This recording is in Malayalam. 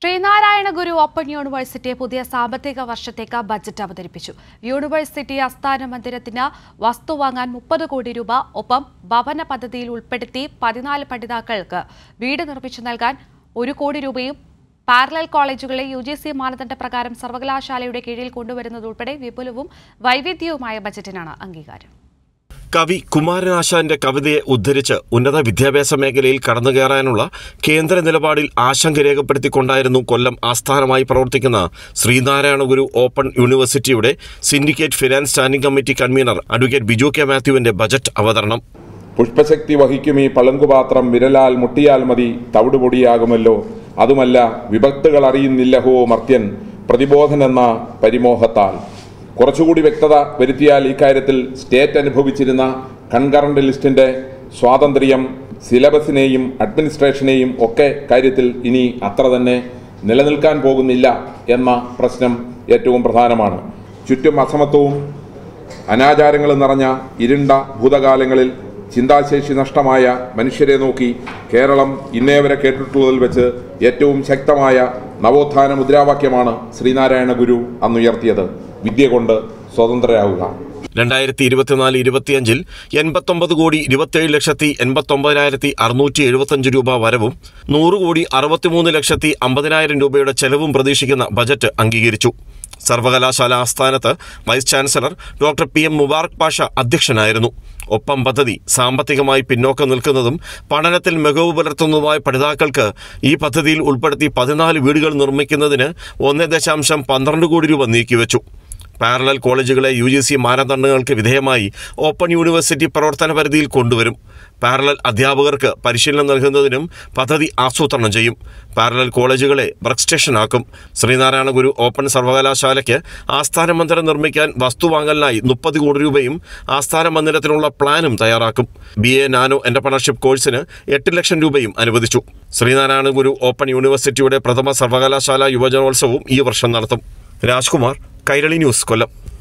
ശ്രീനാരായണ ഗുരു ഓപ്പൺ യൂണിവേഴ്സിറ്റി പുതിയ സാമ്പത്തിക വർഷത്തേക്ക് ബജറ്റ് അവതരിപ്പിച്ചു യൂണിവേഴ്സിറ്റി ആസ്ഥാന മന്ദിരത്തിന് വസ്തു വാങ്ങാൻ മുപ്പത് കോടി രൂപ ഒപ്പം ഭവന പദ്ധതിയിൽ ഉൾപ്പെടുത്തി പതിനാല് പഠിതാക്കൾക്ക് വീട് നിർമ്മിച്ചു നൽകാൻ ഒരു കോടി രൂപയും പാരലൽ കോളേജുകളെ യു ജി സി മാനദണ്ഡ പ്രകാരം സർവകലാശാലയുടെ കീഴിൽ കൊണ്ടുവരുന്നതുൾപ്പെടെ വിപുലവും വൈവിധ്യവുമായ ബജറ്റിനാണ് അംഗീകാരം കവി കുമാരനാശാന്റെ കവിതയെ ഉദ്ധരിച്ച് ഉന്നത വിദ്യാഭ്യാസ മേഖലയിൽ കടന്നുകയറാനുള്ള കേന്ദ്ര നിലപാടിൽ ആശങ്ക രേഖപ്പെടുത്തിക്കൊണ്ടായിരുന്നു കൊല്ലം ആസ്ഥാനമായി പ്രവർത്തിക്കുന്ന ശ്രീനാരായണ ഗുരു ഓപ്പൺ യൂണിവേഴ്സിറ്റിയുടെ syndicate finance standing committee convener advocate Biju K മാത്യുവിന്റെ ബജറ്റ് അവതരണം പുഷ്പശക്തി വഹിക്കും ഈ പളുങ്കുപാത്രം വിരലാൽ മുട്ടിയാൽ മതി തവിടുപൊടിയാകുമല്ലോ അതുമല്ല വിഭക്തുകൾ അറിയുന്നില്ലഹോ മർത്യൻ പ്രതിബോധനെന്ന പരിമോഹത്താൽ കുറച്ചുകൂടി വ്യക്തത വരുത്തിയാൽ ഇക്കാര്യത്തിൽ സ്റ്റേറ്റ് അനുഭവിച്ചിരുന്ന കൺകറന്റ് ലിസ്റ്റിന്റെ സ്വാതന്ത്ര്യം സിലബസിനെയും അഡ്മിനിസ്ട്രേഷനെയും ഒക്കെ കാര്യത്തിൽ ഇനി അത്ര തന്നെ നിലനിൽക്കാൻ പോകുന്നില്ല എന്ന പ്രശ്നം ഏറ്റവും പ്രധാനമാണ് ചുറ്റും അസമത്വവും അനാചാരങ്ങളും നിറഞ്ഞ ഇരുണ്ട ഭൂതകാലങ്ങളിൽ ചിന്താശേഷി നഷ്ടമായ മനുഷ്യരെ നോക്കി കേരളം ഇന്നേ വരെ കേട്ടിട്ടുള്ളതിൽ വെച്ച് ഏറ്റവും ശക്തമായ നവോത്ഥാന മുദ്രാവാക്യമാണ് ശ്രീനാരായണ ഗുരു അന്നുയർത്തിയത് വിദ്യ കൊണ്ട് സ്വതന്ത്രരാകുക രണ്ടായിരത്തി ഇരുപത്തിനാല് ഇരുപത്തിയഞ്ചിൽ എൺപത്തൊമ്പത് കോടി ഇരുപത്തേഴ് ലക്ഷത്തി എൺപത്തൊമ്പതിനായിരത്തി അറുന്നൂറ്റി എഴുപത്തഞ്ച് രൂപ വരവും നൂറ് കോടി അറുപത്തിമൂന്ന് ലക്ഷത്തി അമ്പതിനായിരം രൂപയുടെ ചെലവും പ്രതീക്ഷിക്കുന്ന ബജറ്റ് അംഗീകരിച്ചു സർവകലാശാല ആസ്ഥാനത്ത് vice chancellor doctor P M Mubarak Pasha അധ്യക്ഷനായിരുന്നു ഒപ്പം പദ്ധതി സാമ്പത്തികമായി പിന്നോക്കം നിൽക്കുന്നതും പഠനത്തിൽ മികവ് പുലർത്തുന്നതുമായ പഠിതാക്കൾക്ക് ഈ പദ്ധതിയിൽ ഉൾപ്പെടുത്തി പതിനാല് വീടുകൾ നിർമ്മിക്കുന്നതിന് ഒന്ന് ദശാംശം പന്ത്രണ്ട് കോടി രൂപ നീക്കിവെച്ചു പാരലൽ കോളേജുകളെ യു ജി സി മാനദണ്ഡങ്ങൾക്ക് വിധേയമായി ഓപ്പൺ യൂണിവേഴ്സിറ്റി പ്രവർത്തന പരിധിയിൽ കൊണ്ടുവരും പാരലൽ അധ്യാപകർക്ക് പരിശീലനം നൽകുന്നതിനും പദ്ധതി ആസൂത്രണം ചെയ്യും പാരലൽ കോളേജുകളെ വർക്ക് സ്റ്റേഷനാക്കും ശ്രീനാരായണ ഗുരു ഓപ്പൺ സർവകലാശാലയ്ക്ക് ആസ്ഥാന മന്ദിരം നിർമ്മിക്കാൻ വസ്തു വാങ്ങലിനായി മുപ്പത് കോടി രൂപയും ആസ്ഥാന മന്ദിരത്തിനുള്ള പ്ലാനും തയ്യാറാക്കും ബി എ നാനോ എന്റർപ്രണർഷിപ്പ് കോഴ്സിന് എട്ട് ലക്ഷം രൂപയും അനുവദിച്ചു ശ്രീനാരായണ ഗുരു ഓപ്പൺ യൂണിവേഴ്സിറ്റിയുടെ പ്രഥമ സർവകലാശാല യുവജനോത്സവവും ഈ വർഷം നടത്തും രാജ്കുമാർ കൈരളി ന്യൂസ് കൊല്ലം